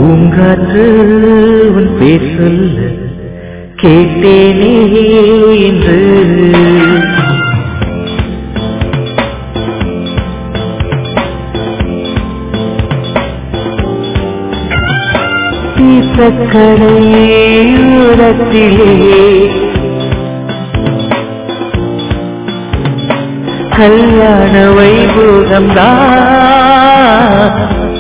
பூங்காற்று உன் பேர் சொல்ல கேட்டேனே என்று தீர்த்தக்கரையூரத்திலே கல்யாண வைபோகம் தான்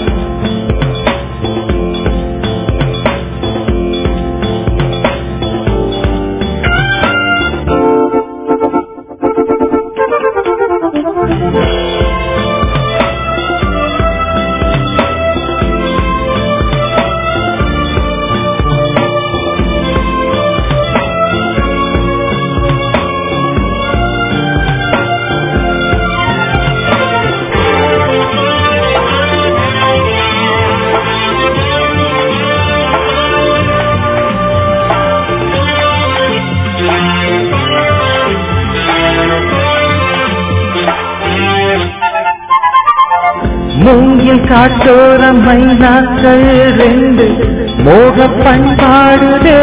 மூங்கில் காட்டோரம் மைனாக்கள் ரெண்டு மோக பண்பாடுதே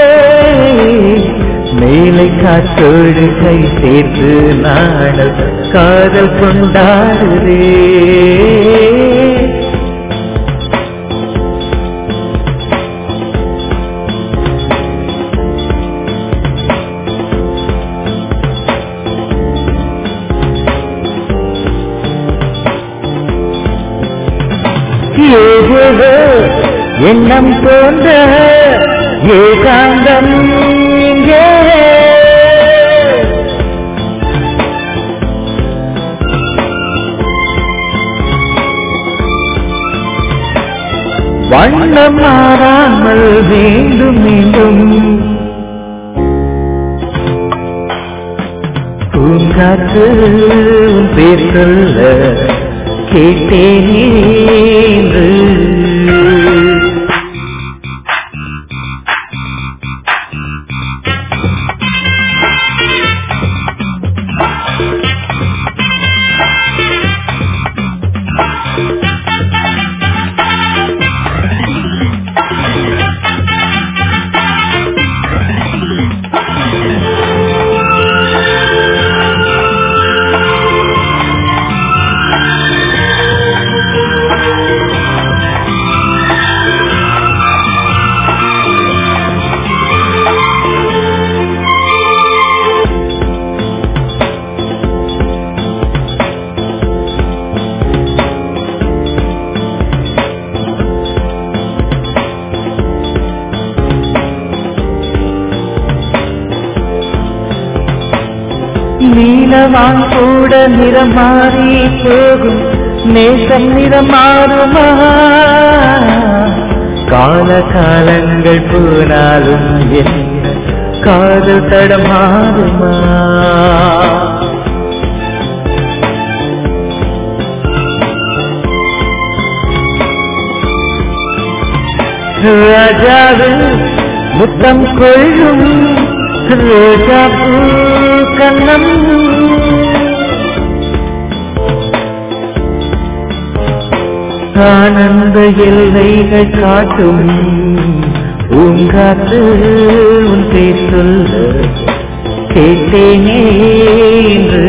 மேலை காற்றோடு கை சேர்த்து நாடல் காதல் கொண்டாடுதே ஏதேதோ எண்ணம் தோன்ற ஏகாந்தம் இங்கே வண்ணம் மாறாமல் மீண்டும் மீண்டும் பூங்காற்று உன் பேர் சொல்ல கேட்டேனே என்று. நீலவான் கூட நிறம் மாறி போகும் நேசம் நிறம் மாறுமா கால காலங்கள் போனாலும் என்ன காதல் தடமாறுமா ராஜாவில் முத்தம் கொள்ளும் ரோஜா பூ கண்ணம் ஆனந்த எல்லைகள் காட்டும் பூங்காற்று உன் பேர் சொல்ல கேட்டேனே என்று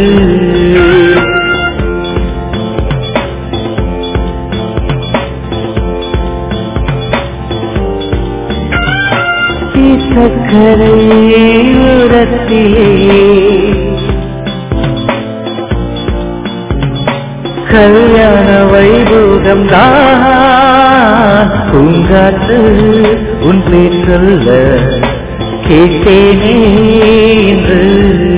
சக்கரையூரத்திலே கல்யாண வைபோகம் தான் பூங்காற்று உன் பேர் சொல்ல கேட்டேனே என்று